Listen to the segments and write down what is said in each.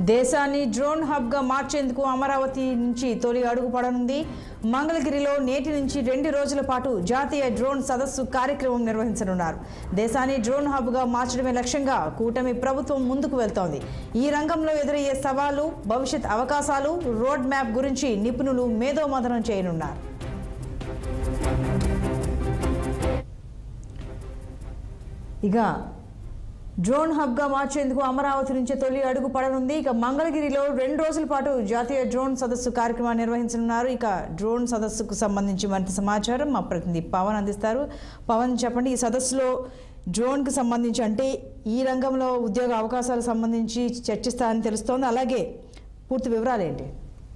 దేశాన్ని డ్రోన్ హబ్గా మార్చేందుకు అమరావతి నుంచి తొలి అడుగు పడనుంది మంగళగిరిలో నేటి నుంచి రెండు రోజుల పాటు జాతీయ డ్రోన్ సదస్సు కార్యక్రమం నిర్వహించనున్నారు దేశాన్ని డ్రోన్ హబ్గా మార్చడమే లక్ష్యంగా కూటమి ప్రభుత్వం ముందుకు వెళ్తోంది ఈ రంగంలో ఎదురయ్యే సవాళ్లు భవిష్యత్ అవకాశాలు రోడ్ మ్యాప్ గురించి నిపుణులు మేధోమథనం చేయనున్నారు ఇక డ్రోన్ హబ్గా మార్చేందుకు అమరావతి నుంచి తొలి అడుగు పడనుంది ఇక మంగళగిరిలో రెండు రోజుల పాటు జాతీయ డ్రోన్ సదస్సు కార్యక్రమాన్ని నిర్వహించనున్నారు ఇక డ్రోన్ సదస్సుకు సంబంధించి మరింత సమాచారం మా ప్రతినిధి పవన్ అందిస్తారు పవన్ చెప్పండి ఈ సదస్సులో డ్రోన్కి సంబంధించి అంటే ఈ రంగంలో ఉద్యోగ అవకాశాలకు సంబంధించి చర్చిస్తారని తెలుస్తోంది అలాగే పూర్తి వివరాలు ఏంటి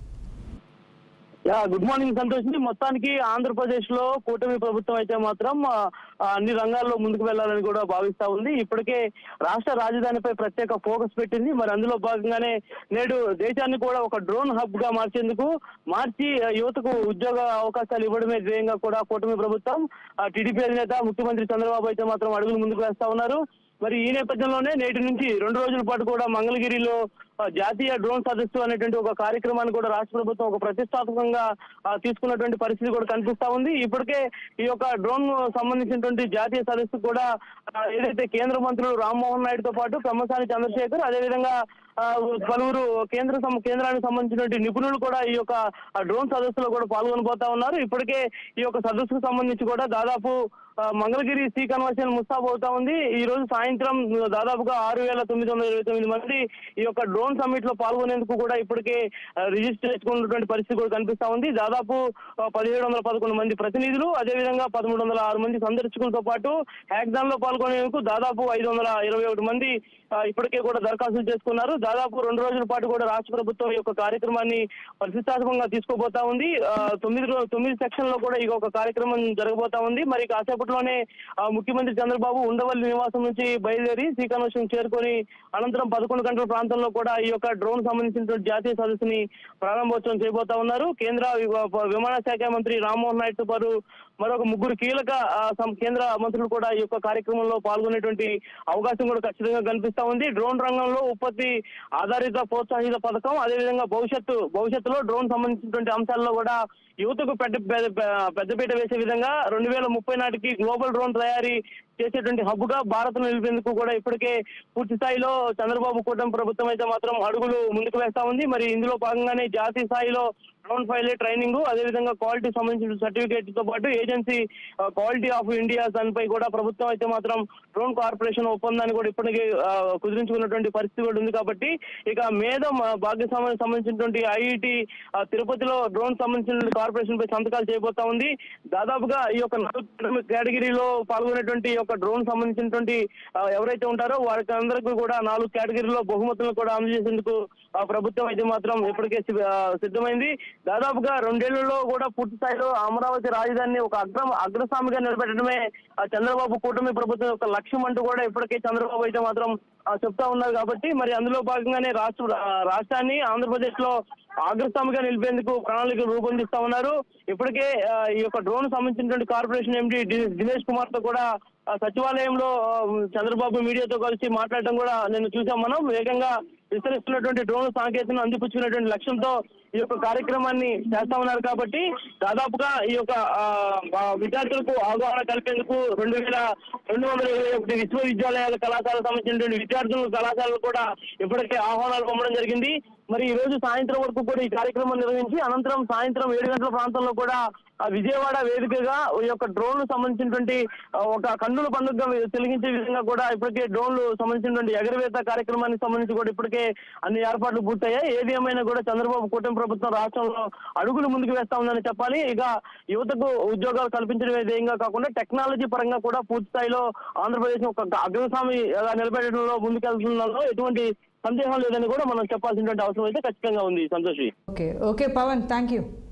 యా గుడ్ మార్నింగ్ సంతోష్ మొత్తానికి ఆంధ్రప్రదేశ్ లో కూటమి ప్రభుత్వం అయితే మాత్రం ఆ, ఆ, అన్ని రంగాల్లో ముందుకు వెళ్లాలని కూడా భావిస్తా ఉంది ఇప్పటికే రాష్ట్ర రాజధానిపై ప్రత్యేక ఫోకస్ పెట్టింది మరి అందులో భాగంగానే నేడు దేశాన్ని కూడా ఒక డ్రోన్ హబ్ గా మార్చేందుకు మార్చి ఆ, యువతకు ఉద్యోగ అవకాశాలు ఇవ్వడమే ధ్యేయంగా కూడా కూటమి ప్రభుత్వం టీడీపీ అధినేత ముఖ్యమంత్రి చంద్రబాబు అయితే మాత్రం అడుగులు ముందుకు వేస్తా ఉన్నారు మరి ఈ నేపథ్యంలోనే నేటి నుంచి రెండు రోజుల పాటు కూడా మంగళగిరిలో ఆ, జాతీయ డ్రోన్ సదస్సు అనేటువంటి ఒక కార్యక్రమాన్ని కూడా రాష్ట్ర ప్రభుత్వం ఒక ప్రతిష్టాత్మకంగా ఆ, తీసుకున్నటువంటి పరిస్థితి కూడా కనిపిస్తా ఉంది ఇప్పటికే ఈ యొక్క డ్రోన్ సంబంధించినటువంటి జాతీయ సదస్సు కూడా ఆ, ఏదైతే కేంద్ర మంత్రులు రామ్మోహన్ నాయుడుతో పాటు పెమ్మసాని చంద్రశేఖర్ అదేవిధంగా ఆ, పలువురు కేంద్ర సం- కేంద్రానికి సంబంధించినటువంటి నిపుణులు కూడా ఈ యొక్క ఆ, డ్రోన్ సదస్సులో కూడా పాల్గొనబోతా ఉన్నారు ఇప్పటికే ఈ యొక్క సదస్సుకు సంబంధించి కూడా దాదాపు ఆ, మంగళగిరి సీ కన్వర్షన్ ముస్తాబ్ అవుతా ఉంది ఈ రోజు సాయంత్రం దాదాపుగా ఆరు వేల తొమ్మిది వందల ఇరవై తొమ్మిది మంది ఈ యొక్క డ్రోన్ సమ్మిట్ లో పాల్గొనేందుకు కూడా ఇప్పటికే ఆ, రిజిస్టర్ చేసుకున్నటువంటి పరిస్థితి కూడా కనిపిస్తా ఉంది దాదాపు పదిహేడు వందల పదకొండు మంది ప్రతినిధులు అదేవిధంగా పదమూడు వందల ఆరు మంది సందర్శకులతో పాటు హ్యాక్దాన్ లో పాల్గొనేందుకు దాదాపు ఐదు వందల ఇరవై ఒకటి మంది ఆ, ఇప్పటికే కూడా దరఖాస్తులు చేసుకున్నారు దాదాపు రెండు రోజుల పాటు కూడా రాష్ట్ర ప్రభుత్వం ఈ యొక్క కార్యక్రమాన్ని ప్రతిష్టాత్మకంగా తీసుకోబోతా ఉంది ఆ, తొమ్మిది రో- తొమ్మిది సెక్షన్ లో కూడా ఈ యొక్క కార్యక్రమం జరగబోతా ఉంది మరి కాసేపట్లోనే ఆ, ముఖ్యమంత్రి చంద్రబాబు ఉండవల్లి నివాసం నుంచి బయలుదేరి శ్రీకాళహస్తి చేరుకొని అనంతరం పదకొండు గంటల ప్రాంతంలో కూడా ఈ యొక్క డ్రోన్ సంబంధించినటువంటి జాతీయ సదస్సుని ప్రారంభోత్సవం చేయబోతా ఉన్నారు కేంద్ర వి- విమాన శాఖ మంత్రి రామ్మోహన్ నాయుడుతో పాటు మరొక ముగ్గురు కీలక ఆ, సం- కేంద్ర మంత్రులు కూడా ఈ యొక్క కార్యక్రమంలో పాల్గొనేటువంటి అవకాశం కూడా ఖచ్చితంగా కనిపిస్తా ఉంది డ్రోన్ రంగంలో ఉత్పత్తి ఆధారిత ప్రోత్సాహిత పథకం అదేవిధంగా భవిష్యత్తు భవిష్యత్తులో డ్రోన్ సంబంధించినటువంటి అంశాల్లో కూడా యువతకు పెద్ద పెద్ద- పెద్దపీట వేసే విధంగా రెండు వేల ముప్పై నాటికి గ్లోబల్ డ్రోన్ తయారీ చేసేటువంటి హబ్ గా భారత్ నిలిపేందుకు కూడా ఇప్పటికే పూర్తి స్థాయిలో చంద్రబాబు కూటమి ప్రభుత్వం అయితే మాత్రం అడుగులు ముందుకు వేస్తా ఉంది మరి ఇందులో భాగంగానే జాతీయ స్థాయిలో డ్రోన్ పైలట్ ట్రైనింగ్ అదేవిధంగా క్వాలిటీ సంబంధించిన సర్టిఫికేట్ తో పాటు ఏజెన్సీ క్వాలిటీ ఆఫ్ ఇండియా దానిపై కూడా ప్రభుత్వం అయితే మాత్రం డ్రోన్ కార్పొరేషన్ ఒప్పందాన్ని కూడా ఇప్పటికే ఆ, కుదిరించుకున్నటువంటి పరిస్థితి కూడా ఉంది కాబట్టి ఇక మేధం ఆ, భాగస్వామ్యానికి సంబంధించినటువంటి ఐఐటి తిరుపతిలో డ్రోన్ సంబంధించిన కార్పొరేషన్ పై సంతకాలు చేయబోతా ఉంది దాదాపుగా ఈ యొక్క నాలుగు కేటగిరీలో పాల్గొనేటువంటి ఈ యొక్క డ్రోన్ సంబంధించినటువంటి ఆ, ఎవరైతే ఉంటారో వారికి అందరికీ కూడా నాలుగు కేటగిరీలో బహుమతులను కూడా అందజేసేందుకు ఆ ప్రభుత్వం అయితే మాత్రం ఇప్పటికే సి- ఆ, సిద్ధమైంది దాదాపుగా రెండేళ్లలో కూడా పూర్తి స్థాయిలో అమరావతి రాజధానిని ఒక అగ్ర అగ్రస్వామిగా నిలబెట్టడమే ఆ చంద్రబాబు కూటమి ప్రభుత్వం యొక్క లక్ష్యం అంటూ కూడా ఇప్పటికే చంద్రబాబు అయితే మాత్రం ఆ, చెప్తా ఉన్నారు కాబట్టి మరి అందులో భాగంగానే రాష్ట్ర ఆ, రాష్ట్రాన్ని ఆంధ్రప్రదేశ్ లో అగ్రస్వామిగా నిలిపేందుకు ప్రణాళికలు రూపొందిస్తా ఉన్నారు ఇప్పటికే ఆ, ఈ యొక్క డ్రోన్ సంబంధించినటువంటి కార్పొరేషన్ ఎండి డి- దినేష్ కుమార్ తో కూడా ఆ, సచివాలయంలో ఆ, చంద్రబాబు మీడియాతో కలిసి మాట్లాడడం కూడా నేను చూసాం మనం వేగంగా విస్తరిస్తున్నటువంటి డ్రోన్ సాంకేతికను అందిపుచ్చుకున్నటువంటి లక్ష్యంతో ఈ యొక్క కార్యక్రమాన్ని చేస్తా ఉన్నారు కాబట్టి దాదాపుగా ఈ యొక్క ఆ, ఆ, విద్యార్థులకు అవగాహన కల్పేందుకు రెండు వేల రెండు వందల ఇరవై ఒకటి విశ్వవిద్యాలయాల కళాశాలకు సంబంధించినటువంటి విద్యార్థుల కళాశాలలు కూడా ఇప్పటికే ఆహ్వానాలు పంపడం జరిగింది మరి ఈ రోజు సాయంత్రం వరకు కూడా ఈ కార్యక్రమం నిర్వహించి అనంతరం సాయంత్రం ఏడు గంటల ప్రాంతంలో కూడా ఆ విజయవాడ వేదికగా ఈ యొక్క డ్రోన్ సంబంధించినటువంటి ఆ, ఒక కన్నుల పండుగ తొలగించే విధంగా కూడా ఇప్పటికే డ్రోన్లు సంబంధించినటువంటి ఎగరవేత కార్యక్రమానికి సంబంధించి కూడా ఇప్పటికే అన్ని ఏర్పాట్లు పూర్తయ్యాయి ఏది ఏమైనా కూడా చంద్రబాబు కూటమి ప్రభుత్వం రాష్ట్రంలో అడుగులు ముందుకు వేస్తా ఉందని చెప్పాలి ఇక యువతకు ఉద్యోగాలు కల్పించడమే ధ్యేయంగా కాకుండా టెక్నాలజీ పరంగా కూడా పూర్తి స్థాయిలో ఆంధ్రప్రదేశ్ ఒక అగ్రస్వామి నిలబెట్టడంలో ముందుకెళ్తుండడంలో ఎటువంటి సందేహం లేదని కూడా మనం చెప్పాల్సినటువంటి అవసరం అయితే ఖచ్చితంగా ఉంది సంతోషి okay okay Pawan thank you